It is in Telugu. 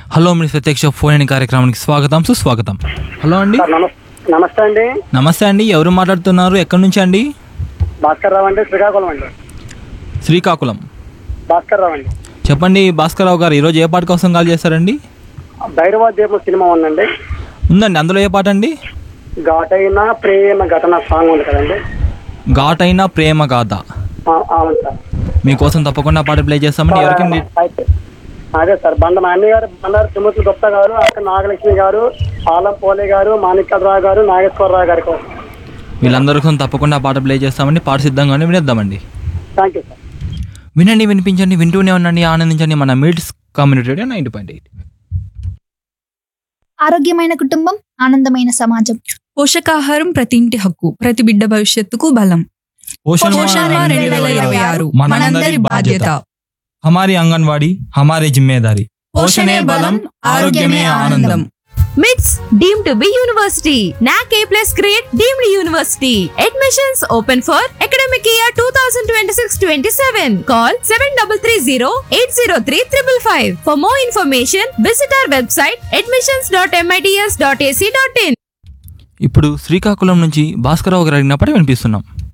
హలో మీ ప్రత్యక్ష ఫోన్ ఇన్ కార్యక్రమానికి స్వాగతం సుస్వాగతం హలో అండి సార్ నమస్ నమస్తే అండి నమస్తే అండి ఎవరు మాట్లాడుతున్నారు ఎక్కడి నుంచి అండి భాస్కర్ రావు అండి శ్రీకాకుళం అండి శ్రీకాకుళం భాస్కర్ రావు అండి చెప్పండి భాస్కర్రావు గారు ఈరోజు ఏ పాట కోసం కాల్ చేస్తారండి భైరవ దీపం సినిమా ఉందండి ఉందండి అందులో ఏ పాట అండి ఘాటైన ప్రేమ ఘటన సాంగ్ ఉంది కదండి ఘాటైన ప్రేమ గాథ ఆ, అవును సార్ మీకోసం తప్పకుండా పాట ప్లే చేస్తామండి ఎవరికి అయితే అదే సార్ బండ మా అన్నయ్య గారు బండారు తిమ్మతులు గుప్తా గారు అక్కడ నాగలక్ష్మి గారు ఆలం పోలే గారు మాణిక్యరావు గారు నాగేశ్వరరావు గారి కోసం వీళ్ళందరి కోసం తప్పకుండా పాట ప్లే చేస్తామండి పాట సిద్ధంగానే వినేద్దామండి థ్యాంక్ యూ సార్ వినండి వినిపించండి వింటూనే ఉండండి ఆనందించండి మన మీడ్స్ community radio ninety point eight ఆరోగ్యమైన కుటుంబం ఆనందమైన సమాజం పోషకాహారం ప్రతి ఇంటి హక్కు ప్రతి బిడ్డ భవిష్యత్తుకు బలం పోషణ పోషణ రెండు వేల ఇరవై ఆరు మనందరి బాధ్యత हमारी आंगनवाड़ी हमारी जिम्मेदारी పోషణే బలం ఆరోగ్యమే ఆనందం మిట్స్ deem to be university NAAC A plus grade deemed university admissions open for academic year two thousand twenty six twenty seven call seven double three zero eight zero three triple five for more information visit our website admissions dot MITS dot AC dot IN ఇప్పుడు శ్రీకాకుళం నుంచి భాస్కరరావు గారు అడిగినప్పుడు వినిపిస్తున్నాం